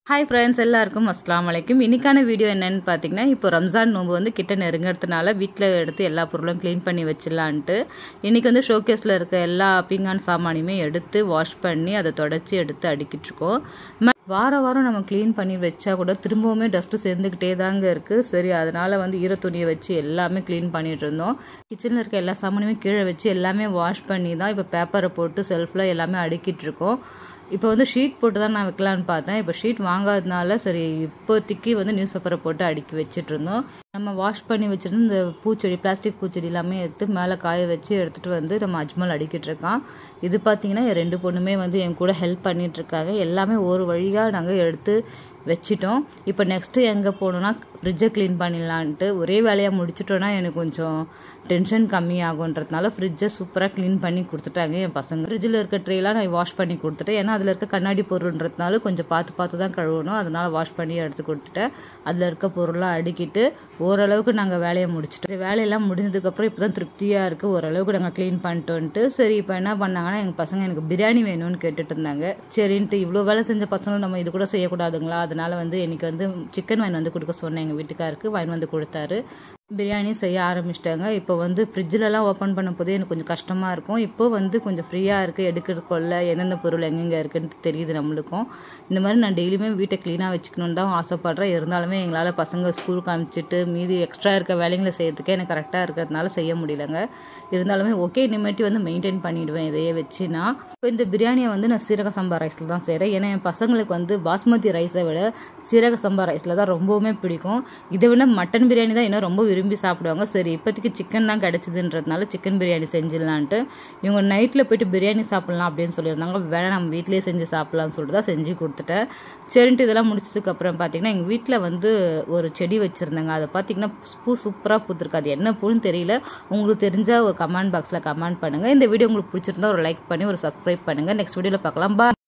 hi friends எல்லாருக்கும் அஸ்லாம் வலைக்கும் இன்னைக்கான வீடியோ என்னன்னு பார்த்தீங்கன்னா இப்போ ரம்ஜான் நோம்பு வந்து கிட்ட நெருங்கிறதுனால வீட்டில் எடுத்து எல்லா பொருளும் க்ளீன் பண்ணி வச்சிடலான்ட்டு இன்றைக்கி வந்து ஷோகேஸில் இருக்க எல்லா பீங்கான் சாமானையுமே எடுத்து வாஷ் பண்ணி அதை தொடச்சி எடுத்து அடுக்கிட்டு இருக்கோம் ம- வார வாரம் நம்ம க்ளீன் பண்ணி வச்சா கூட திரும்பவுமே டஸ்ட்டு சேர்ந்துக்கிட்டே தாங்க இருக்குது சரி அதனால் வந்து ஈர துணியை வச்சு எல்லாமே க்ளீன் பண்ணிட்டு இருந்தோம் கிச்சனில் இருக்க எல்லா சாமானையுமே கீழே வச்சு எல்லாமே வாஷ் பண்ணி தான் இப்போ பேப்பரை போட்டு செல்ஃபில் எல்லாமே அடுக்கிட்டு இருக்கோம் இப்போ வந்து ஷீட் போட்டு தான் நான் வைக்கலான்னு பார்த்தேன் இப்போ ஷீட் வாங்காதனால சரி இப்போதைக்கு வந்து நியூஸ் பேப்பரை போட்டு அடுக்கி வச்சிட்டு இருந்தோம் நம்ம வாஷ் பண்ணி வச்சிருந்த இந்த பூச்செடி பிளாஸ்டிக் பூச்செடி எல்லாமே எடுத்து மேலே காய வச்சு எடுத்துகிட்டு வந்து நம்ம அஜ்மல் அடிக்கிட்டு இருக்கான் இது பார்த்தீங்கன்னா என் ரெண்டு பொண்ணுமே வந்து என் கூட ஹெல்ப் பண்ணிட்டு இருக்காங்க எல்லாமே ஒரு வழியாக நாங்கள் எடுத்து வச்சிட்டோம் இப்போ நெக்ஸ்ட்டு எங்கே போகணுன்னா ஃப்ரிட்ஜை க்ளீன் பண்ணிடலான்ட்டு ஒரே வேலையாக முடிச்சிட்டோன்னா எனக்கு கொஞ்சம் டென்ஷன் கம்மியாகுன்றதுனால ஃப்ரிட்ஜை சூப்பராக க்ளீன் பண்ணி கொடுத்துட்டாங்க என் பசங்க ஃப்ரிட்ஜில் இருக்க ட்ரேலாம் நான் வாஷ் பண்ணி கொடுத்துட்டேன் ஏன்னா அதில் இருக்க கண்ணாடி பொருள்ன்றதுனால கொஞ்சம் பார்த்து பார்த்து தான் கழுவணும் அதனால் வாஷ் பண்ணி எடுத்து கொடுத்துட்டேன் அதில் இருக்க பொருளாக அடுக்கிட்டு ஓரளவுக்கு நாங்கள் வேலையை முடிச்சிட்டோம் இந்த வேலையெல்லாம் முடிஞ்சதுக்கப்புறம் இப்போ தான் திருப்தியாக இருக்குது ஓரளவுக்கு நாங்கள் க்ளீன் பண்ணிட்டோன்ட்டு சரி இப்போ என்ன பண்ணாங்கன்னா எங்கள் பசங்க எனக்கு பிரியாணி வேணும்னு கேட்டுட்டு இருந்தாங்க சரின்ட்டு இவ்வளோ வேலை செஞ்ச பசங்களும் நம்ம இது கூட செய்யக்கூடாதுங்களா அதனால வந்து இன்னைக்கு வந்து சிக்கன் வாங்கி வந்து கொடுக்க சொன்னேன் எங்கள் வீட்டுக்காருக்கு வாங்கி வந்து கொடுத்தாரு பிரியாணி செய்ய ஆரம்பிச்சிட்டாங்க இப்போ வந்து ஃப்ரிட்ஜிலலாம் ஓப்பன் பண்ணும் போதே எனக்கு கொஞ்சம் கஷ்டமாக இருக்கும் இப்போ வந்து கொஞ்சம் ஃப்ரீயாக இருக்குது எடுக்கிறதுக்குள்ள எந்தெந்த பொருள் எங்கெங்கே இருக்குன்னு தெரியுது நம்மளுக்கும் இந்த மாதிரி நான் டெய்லியுமே வீட்டை க்ளீனாக வச்சுக்கணுன்னு தான் ஆசைப்பட்றேன் இருந்தாலுமே எங்களால் பசங்க ஸ்கூலுக்கு அனுப்பிச்சிட்டு மீதி எக்ஸ்ட்ரா இருக்க வேலைங்களை செய்யறதுக்கே எனக்கு கரெக்டாக இருக்கிறதுனால செய்ய முடியலங்க இருந்தாலுமே ஓகே இனிமேட்டு வந்து மெயின்டைன் பண்ணிவிடுவேன் இதையே வச்சு நான் இப்போ இந்த பிரியாணியை வந்து நான் சீரக சம்பா ரைஸில் தான் செய்கிறேன் ஏன்னா என் பசங்களுக்கு வந்து பாஸ்மதி ரைஸை விட சீரக சம்பா ரைஸில் தான் ரொம்பவுமே பிடிக்கும் இதை விட மட்டன் பிரியாணி தான் இன்னும் ரொம்ப விரும்பி சாப்பிடுவாங்க சரி இப்போதைக்கு சிக்கன் தான் கிடச்சிதுன்றதுனால சிக்கன் பிரியாணி செஞ்சிடலான்ட்டு இவங்க நைட்டில் போயிட்டு பிரியாணி சாப்பிட்லாம் அப்படின்னு சொல்லியிருந்தாங்க வேணா நம்ம வீட்டிலேயே செஞ்சு சாப்பிட்லாம்னு சொல்லிட்டு தான் செஞ்சு கொடுத்துட்டேன் சரின்ட்டு இதெல்லாம் முடிச்சதுக்கப்புறம் பார்த்தீங்கன்னா எங்கள் வீட்டில் வந்து ஒரு செடி வச்சுருந்தாங்க அதை பார்த்தீங்கன்னா பூ சூப்பராக பூத்துருக்கு அது என்ன பூன்னு தெரியல உங்களுக்கு தெரிஞ்சால் ஒரு கமெண்ட் பாக்ஸில் கமெண்ட் பண்ணுங்கள் இந்த வீடியோ உங்களுக்கு பிடிச்சிருந்தா ஒரு லைக் பண்ணி ஒரு சப்ஸ்கிரைப் பண்ணுங்கள் நெக்ஸ்ட் வீடியோவில் பார்க்கலாம் பா